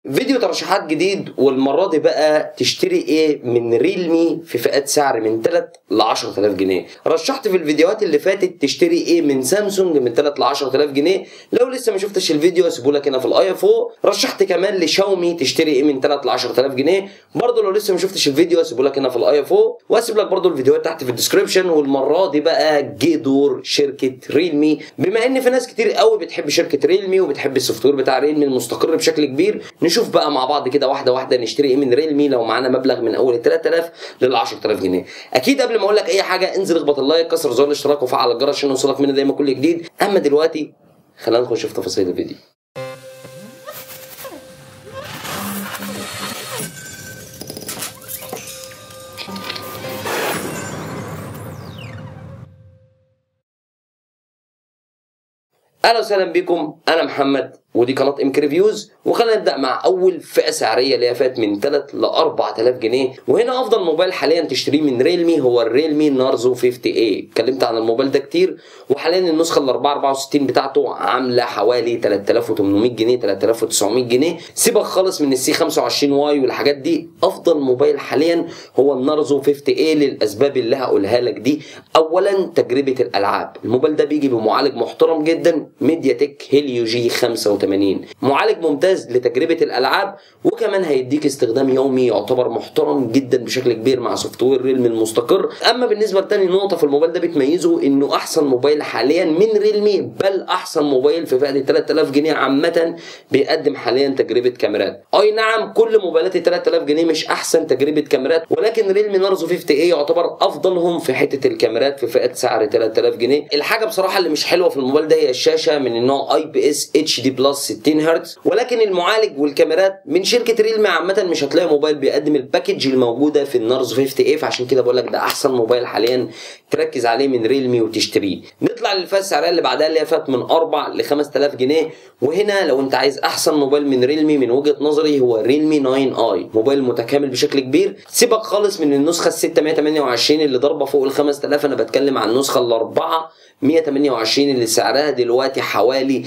فيديو ترشيحات جديد والمره دي بقى تشتري ايه من ريلمي في فئات سعر من 3 ل 10000 جنيه رشحت في الفيديوهات اللي فاتت تشتري ايه من سامسونج من 3 ل 10000 جنيه لو لسه ما شفتش الفيديو سيبه لك هنا في الاي فوق رشحت كمان لشاومي تشتري ايه من 3 ل 10000 جنيه برضه لو لسه ما شفتش الفيديو سيبه لك هنا في الاي فوق واسيب لك برضه الفيديوهات تحت في الديسكربشن والمره دي بقى جه دور شركه ريلمي بما ان في ناس كتير قوي بتحب شركه ريلمي وبتحب السوفت وير بتاع ريلمي المستقر بشكل كبير نشوف بقى مع بعض كده واحده واحده نشتري ايه من ريلمي لو معانا مبلغ من اول 3000 لل 10000 جنيه اكيد قبل ما اقول لك اي حاجه انزل اخبط اللايك كسر زر الاشتراك وفعل الجرس عشان يوصلك مني دايما كل جديد اما دلوقتي خلينا نخش في تفاصيل الفيديو اهلا وسهلا بكم انا محمد ودي قناه ام ريفيوز وخلينا نبدا مع اول فئه سعريه اللي هي فئه من 3 ل 4000 جنيه وهنا افضل موبايل حاليا تشتريه من ريلمي هو الريلمي نارزو 50 اي اتكلمت عن الموبايل ده كتير وحاليا النسخه ال 464 بتاعته عامله حوالي 3800 جنيه 3900 جنيه سيبك خالص من السي 25 واي والحاجات دي افضل موبايل حاليا هو النارزو 50 اي للاسباب اللي هقولها لك دي اولا تجربه الالعاب الموبايل ده بيجي بمعالج محترم جدا ميديا تك هيليو جي 85 معالج ممتاز لتجربه الالعاب وكمان هيديك استخدام يومي يعتبر محترم جدا بشكل كبير مع سوفت وير ريلمي المستقر اما بالنسبه لتاني نقطه في الموبايل ده بتميزه انه احسن موبايل حاليا من ريلمي بل احسن موبايل في فئه 3000 جنيه عامه بيقدم حاليا تجربه كاميرات اي نعم كل موبايلات ال 3000 جنيه مش احسن تجربه كاميرات ولكن ريلمي نارزو 50 اي يعتبر افضلهم في حته الكاميرات في فئه سعر 3000 جنيه الحاجه بصراحه اللي مش حلوه في الموبايل ده هي الشاشه من النوع اي بي اس اتش دي بلس 60 هرتز ولكن المعالج والكاميرات من شركه ريلمي عامه مش هتلاقي موبايل بيقدم الباكج الموجوده في النارزو 50 اي فعشان كده بقول لك ده احسن موبايل حاليا تركز عليه من ريلمي وتشتريه نطلع للفئه السعريه اللي بعدها اللي هي فئه من 4 ل 5000 جنيه وهنا لو انت عايز احسن موبايل من ريلمي من وجهه نظري هو ريلمي 9 اي موبايل متكامل بشكل كبير سيبك خالص من النسخه ال 628 اللي ضربه فوق ال 5000 انا بتكلم عن النسخه ال 4 128 اللي سعرها دلوقتي حوالي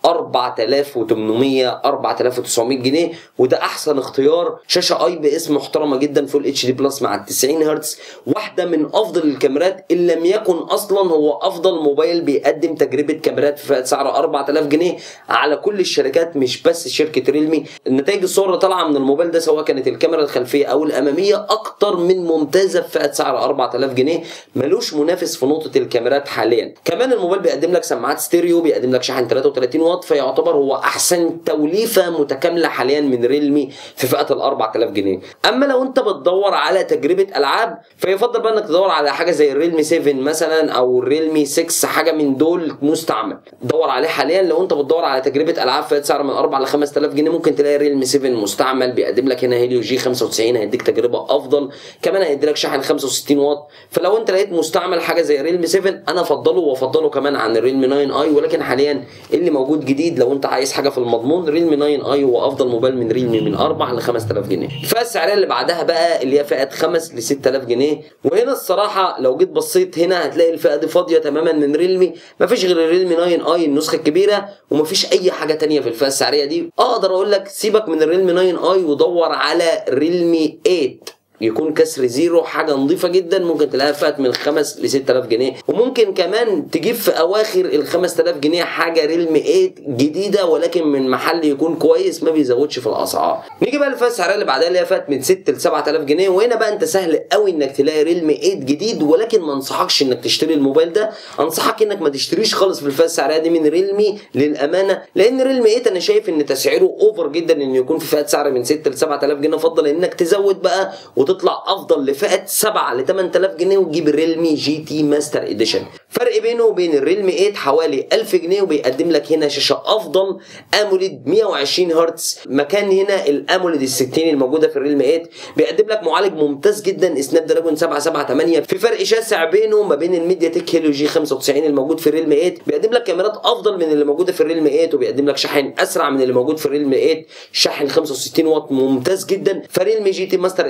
4800 4900 جنيه وده احسن اختيار شاشه اي بي اس محترمه جدا فول اتش دي بلس مع 90 هرتز واحده من افضل الكاميرات ان لم يكن اصلا هو افضل موبايل بيقدم تجربه كاميرات في فئه سعر 4000 جنيه على كل الشركات مش بس شركه ريلمي النتائج الصور اللي طالعه من الموبايل ده سواء كانت الكاميرا الخلفيه او الاماميه اكتر من ممتازه في فئه سعر 4000 جنيه ملوش منافس في نقطه الكاميرات حاليا كمان الموبايل بيقدم لك سماعات ستيريو بيقدم لك شاحن 33 واط فيعتبر هو احسن توليفه متكامله حاليا من ريلمي في فئه ال 4000 جنيه اما لو انت بتدور على تجربه العاب فيفضل بقى انك تدور على حاجه زي الريلمي 7 مثلا او الريلمي 6 حاجه من دول مستعمل دور عليه حاليا لو انت بتدور على تجربه العاب فئه سعر من 4 ل 5000 جنيه ممكن تلاقي ريلمي 7 مستعمل بيقدم لك هنا هيليو جي 95 هيديك تجربه افضل كمان هيدي لك شاحن 65 واط فلو انت لقيت مستعمل حاجه زي ريلمي 7 انا افضله وافضله كمان عن الريلمي 9 اي ولكن حاليا اللي موجود جديد لو انت عايز حاجه في المضمون ريلمي 9 اي هو افضل موبايل من ريلمي من 4 ل 5000 جنيه الفئه السعريه اللي بعدها بقى اللي هي فئه 5 ل 6000 جنيه وهنا الصراحه لو جيت بصيت هنا هتلاقي الفئه دي فاضيه تماما من ريلمي مفيش غير الريلمي 9 اي النسخه الكبيره ومفيش اي حاجه تانية في الفئه السعريه دي اقدر اقول لك سيبك من الريلمي 9 اي ودور على ريلمي 8 يكون كسر زيرو حاجه نظيفه جدا ممكن تلاقيها فات من 5 ل 6000 جنيه وممكن كمان تجيب في اواخر ال 5000 جنيه حاجه ريلمي 8 جديده ولكن من محل يكون كويس ما بيزودش في الاسعار نيجي بقى للفئه السعريه اللي بعدها اللي هي فات من 6 ل 7000 جنيه وهنا بقى انت سهل قوي انك تلاقي ريلمي 8 جديد ولكن ما انصحكش انك تشتري الموبايل ده انصحك انك ما تشتريش خالص في الفئه السعريه دي من ريلمي للامانه لان ريلمي 8 انا شايف ان تسعيره اوفر جدا انه يكون في فئه سعر من 6 ل 7000 جنيه افضل انك تزود بقى وتطلع افضل لفئه 7 ل 8000 جنيه وتجيب الريلمي جي تي ماستر اديشن فرق بينه وبين الريلمي 8 حوالي 1000 جنيه وبيقدم لك هنا شاشه افضل اموليد 120 هرتز مكان هنا الاموليد ال 60 الموجوده في الريلمي 8 بيقدم لك معالج ممتاز جدا سناب دراجون 778 في فرق شاسع بينه ما بين الميديا تك هيليو جي 95 الموجود في الريلمي 8 بيقدم لك كاميرات افضل من اللي موجوده في الريلمي 8 وبيقدم لك شاحن اسرع من اللي موجود في الريلمي 8 شاحن 65 واط ممتاز جدا فريلمي جي تي ماستر اديشن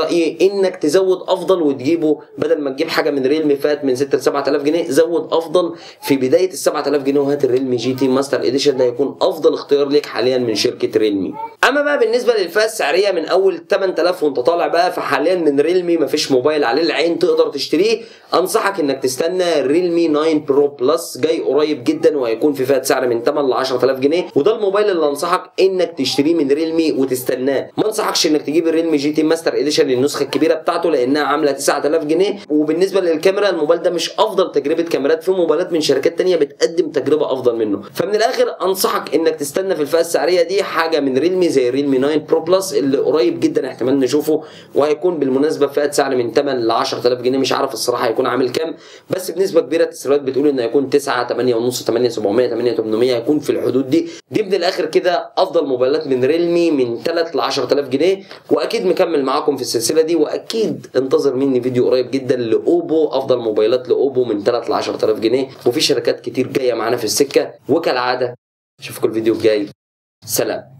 رايي انك تزود افضل وتجيبه بدل ما تجيب حاجه من ريلمي فات من 6 ل 7000 جنيه زود افضل في بدايه ال 7000 جنيه وهات الريلمي جي تي ماستر اديشن ده هيكون افضل اختيار ليك حاليا من شركه ريلمي اما بقى بالنسبه للفئه السعريه من اول 8000 وانت طالع بقى فحاليا من ريلمي مفيش موبايل عليه العين تقدر تشتريه انصحك انك تستنى ريلمي 9 برو بلس جاي قريب جدا وهيكون في فئه سعر من 8 ل 10000 جنيه وده الموبايل اللي انصحك انك تشتريه من ريلمي وتستناه ما انصحكش انك تجيب الريلمي جي تي ماستر اديشن النسخه الكبيره بتاعته لانها عامله 9000 جنيه وبالنسبه للكاميرا الموبايل ده مش افضل تجربه كاميرات في موبايلات من شركات تانية بتقدم تجربه افضل منه فمن الاخر انصحك انك تستنى في الفئه السعريه دي حاجه من ريلمي زي ريلمي 9 برو بلس اللي قريب جدا احتمال نشوفه وهيكون بالمناسبه في فئه سعر من 8 ل 10000 جنيه مش عارف الصراحه هيكون عامل كام بس بنسبه كبيره التسريبات بتقول انه هيكون 9 8 ونص 8 700 8 800 هيكون في الحدود دي دي من الاخر كده افضل موبايلات من ريلمي من 3 ل 10000 جنيه واكيد مكمل معاكم في السلسله دي واكيد انتظر مني فيديو قريب جدا لاوبو افضل موبايلات لاوبو من 3 ل 10000 جنيه وفي شركات كتير جايه معانا في السكه وكالعاده اشوفكم الفيديو الجاي سلام